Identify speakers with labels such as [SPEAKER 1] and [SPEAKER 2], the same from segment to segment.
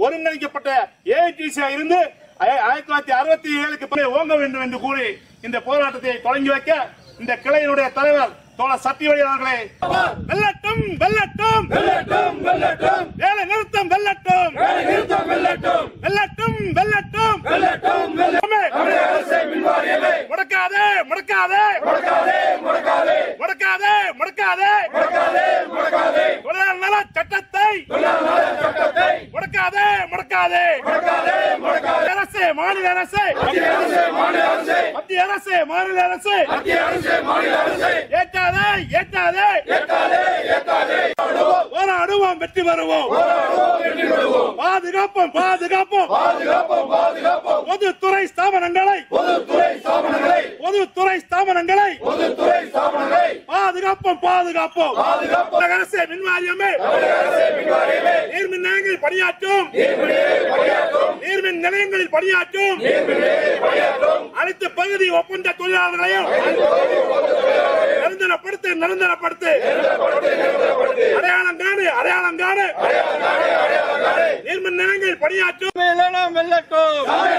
[SPEAKER 1] ஒருங்கிணைக்கப்பட்ட ஏஐடிசியா இருந்து ஆய- ஆயிரத்தி தொள்ளாயிரத்தி அறுபத்தி ஏழுக்கு பிறகு ஓங்க வேண்டும் என்று கூறி இந்த போராட்டத்தை தொடங்கி வைக்க இந்த கிளையினுடைய தலைவர் தோழர் சத்தியவழி அவர்களே வெல்லட்டும் வெல்லட்டும்
[SPEAKER 2] வெல்லட்டும் வெல்லட்டும்
[SPEAKER 1] வேலை நிறுத்தம் வெல்லட்டும்
[SPEAKER 2] வேலை நிறுத்தம் வெல்லட்டும்
[SPEAKER 1] வெல்லட்டும் வெல்லட்டும்
[SPEAKER 2] வெல்லட்டும் வெல்லட்டும் தமிழக அரசை மின்வாரியமே
[SPEAKER 1] முடக்காதே முடக்காதே
[SPEAKER 2] முடக்காதே முடக்காதே
[SPEAKER 1] முடக்காதே முடக்காதே
[SPEAKER 2] முடக்காதே முடக்காதே
[SPEAKER 1] தொழிலாளர் நல சட்டத்தை
[SPEAKER 2] தொழிலாளர் நல சட்டத்தை
[SPEAKER 1] முடக்காதே முடக்காதே
[SPEAKER 2] முடக்காதே முடக்காதே
[SPEAKER 1] அரசு மாநில அரசு
[SPEAKER 2] மத்திய அரசு மாநில அரசு
[SPEAKER 1] மத்திய அரசு மாநில அரசு
[SPEAKER 2] மத்திய அரசு மாநில அரசு
[SPEAKER 1] ஏற்றாதே ஏற்றாதே
[SPEAKER 2] ஏற்காதே ஏற்காதே
[SPEAKER 1] போராடுவோம் வெற்றி பெறுவோம்
[SPEAKER 2] போராடுவோம் வெற்றி பெறுவோம்
[SPEAKER 1] பாதுகாப்போம் பாதுகாப்போம்
[SPEAKER 2] பாதுகாப்போம் பாதுகாப்போம்
[SPEAKER 1] பொதுத்துறை ஸ்தாபனங்களை
[SPEAKER 2] பொதுத்துறை ஸ்தாபனங்களை
[SPEAKER 1] பொதுத்துறை ஸ்தாபனங்களை
[SPEAKER 2] பொதுத்துறை ஸ்தாபனங்களை
[SPEAKER 1] பாதுகாப்போம் பாதுகாப்போம்
[SPEAKER 2] பாதுகாப்போம்
[SPEAKER 1] தமிழக அரசு மின்வாரியமே
[SPEAKER 2] தமிழக அரசை மின்வாரியமே
[SPEAKER 1] நீர்மின் நிலையங்களில் பணியாற்றும்
[SPEAKER 2] நீர்மின் பணியாற்றும்
[SPEAKER 1] நீர்மின் நிலையங்களில் பணியாற்றும்
[SPEAKER 2] நீர்மின் பணியாற்றும்
[SPEAKER 1] அனைத்து பகுதி ஒப்பந்த தொழிலாளர்களையும் நிரந்தரப்படுத்து நிரந்தரப்படுத்து அடையாளம் காணு அடையாளம் காணு நீர்மின் நிலையங்களில் பணியாற்றும்
[SPEAKER 3] மேலாளம் வெல்லட்டும்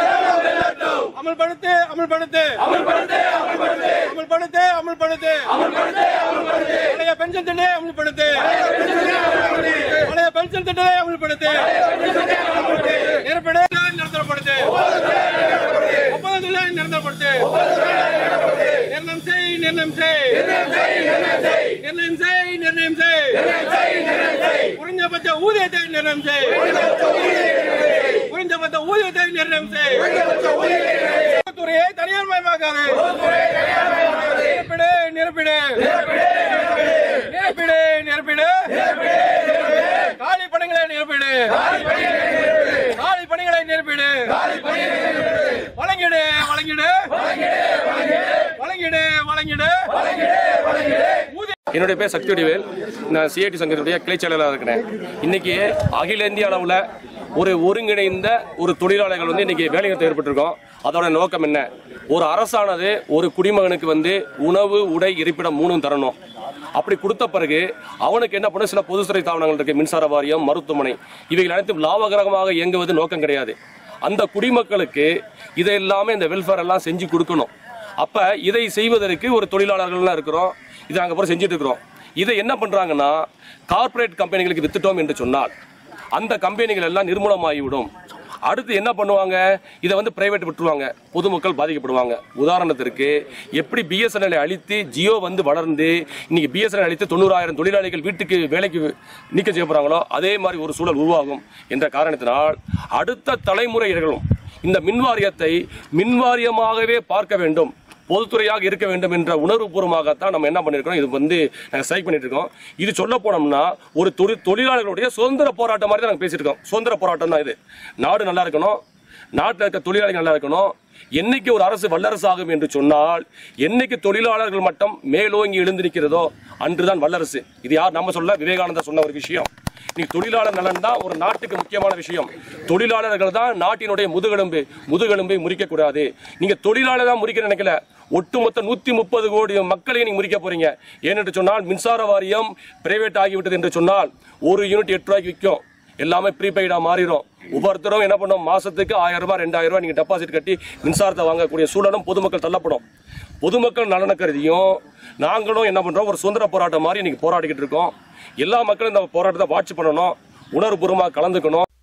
[SPEAKER 3] அமல்படுத்து அமல்படுத்து
[SPEAKER 2] அமல்படுத்து அமல்படுத்து
[SPEAKER 3] அமல்படுத்து அமல்படுத்து
[SPEAKER 2] அமல்படுத்து அமல்படுத்து
[SPEAKER 3] பழைய பென்ஷன் திட்டத்தை அமல்படுத்து பழைய பென்ஷன் திட்டத்தை அமல்படுத்து நிரப்படு நிரந்தரப்படுத்து ஒப்பந்த தொழிலாளி நிரந்தரப்படுத்து நிர்ணயம் செய் நிர்ணயம் செய் நிர்ணயம் செய் நிர்ணயம் செய் குறைஞ்சபட்ச ஊதியத்தை நிர்ணயம் செய் குறைந்தபட்ச ஊதியத்தை நிர்ணயம் செய் துறையை தனியார் மயமாக்காது நிரப்பிடு நிரப்பிடு நிரப்பிடு நிரப்பிடு காலி பணிகளை நிரப்பிடு காலி பணிகளை நிரப்பிடு வழங்கிடு வழங்கிடு வழங்கிடு வழங்கிடு ஊதிய
[SPEAKER 4] என்னுடைய பேர் சக்தி வடிவேல் நான் சிஐடி சங்கத்தினுடைய கிளை செயலாளராக இருக்கிறேன் இன்னைக்கு அகில இந்திய அளவில் ஒரு ஒருங்கிணைந்த ஒரு தொழிலாளர்கள் வந்து இன்னைக்கு வேலைநிறுத்தம் ஏற்பட்டிருக்கோம் அதோட நோக்கம் என்ன ஒரு அரசானது ஒரு குடிமகனுக்கு வந்து உணவு உடை இருப்பிடம் மூணும் தரணும் அப்படி கொடுத்த பிறகு அவனுக்கு என்ன பண்ண சில பொதுத்துறை தாவனங்கள் இருக்கு மின்சார வாரியம் மருத்துவமனை இவைகள் அனைத்தும் லாபகரமாக இயங்குவது நோக்கம் கிடையாது அந்த குடிமக்களுக்கு இதை எல்லாமே இந்த வெல்ஃபேர் எல்லாம் செஞ்சு கொடுக்கணும் அப்ப இதை செய்வதற்கு ஒரு தொழிலாளர்கள்லாம் இருக்கிறோம் இதை நாங்கள் அப்புறம் செஞ்சுட்டு இருக்கிறோம் இதை என்ன பண்றாங்கன்னா கார்ப்பரேட் கம்பெனிகளுக்கு வித்துட்டோம் என்று சொன்னால் அந்த கம்பெனிகள் எல்லாம் நிர்மூலமாகிவிடும் அடுத்து என்ன பண்ணுவாங்க இதை வந்து பிரைவேட் விட்டுருவாங்க பொதுமக்கள் பாதிக்கப்படுவாங்க உதாரணத்திற்கு எப்படி பிஎஸ்என்எல் அழித்து ஜியோ வந்து வளர்ந்து இன்னைக்கு பிஎஸ்என்எல் அழித்து தொண்ணூறாயிரம் தொழிலாளிகள் வீட்டுக்கு வேலைக்கு நீக்கம் செய்ய போறாங்களோ அதே மாதிரி ஒரு சூழல் உருவாகும் என்ற காரணத்தினால் அடுத்த தலைமுறைகளும் இந்த மின்வாரியத்தை மின்வாரியமாகவே பார்க்க வேண்டும் பொதுத்துறையாக இருக்க வேண்டும் என்ற உணர்வுபூர்வமாகத்தான் நம்ம என்ன பண்ணியிருக்கோம் இது வந்து நாங்கள் ஸ்ட்ரைக் பண்ணிட்டு இருக்கோம் இது சொல்ல போனோம்னா ஒரு தொழில் தொழிலாளர்களுடைய சுதந்திர போராட்டம் மாதிரி தான் நாங்கள் பேசிட்டு இருக்கோம் சுதந்திர போராட்டம் தான் இது நாடு நல்லா இருக்கணும் நாட்டில் இருக்க தொழிலாளிகள் நல்லா இருக்கணும் என்னைக்கு ஒரு அரசு வல்லரசு ஆகும் என்று சொன்னால் என்னைக்கு தொழிலாளர்கள் மட்டம் மேலோங்கி எழுந்து நிற்கிறதோ அன்றுதான் வல்லரசு இது யார் நம்ம சொல்ல விவேகானந்தர் சொன்ன ஒரு விஷயம் நீ தொழிலாளர் நலன் தான் ஒரு நாட்டுக்கு முக்கியமான விஷயம் தொழிலாளர்கள் தான் நாட்டினுடைய முதுகெலும்பு முதுகெலும்பை முறிக்கக்கூடாது நீங்க தொழிலாளர் தான் முறிக்க நினைக்கல ஒட்டுமொத்த நூத்தி முப்பது கோடி மக்களையும் நீங்க முறிக்க போறீங்க ஏனென்று சொன்னால் மின்சார வாரியம் பிரைவேட் ஆகிவிட்டது என்று சொன்னால் ஒரு யூனிட் எட்டு ரூபாய்க்கு விற்கும் எல்லாமே ப்ரீபெய்டா மாறிடும் ஒவ்வொருத்தரும் என்ன பண்ணும் மாசத்துக்கு ஆயிரம் ரூபாய் ரெண்டாயிரம் ரூபாய் நீங்க டெபாசிட் கட்டி மின்சாரத்தை வாங்கக்கூடிய சூழலும் பொதுமக்கள் தள்ளப்படும் பொதுமக்கள் நலன கருதியும் நாங்களும் என்ன பண்றோம் ஒரு சுதந்திர போராட்டம் மாதிரி இன்னைக்கு போராடிக்கிட்டு இருக்கோம் எல்லா மக்களும் இந்த போராட்டத்தை வாட்ச் பண்ணணும் உணர்வுபூர்வமாக கலந்துக்கணும்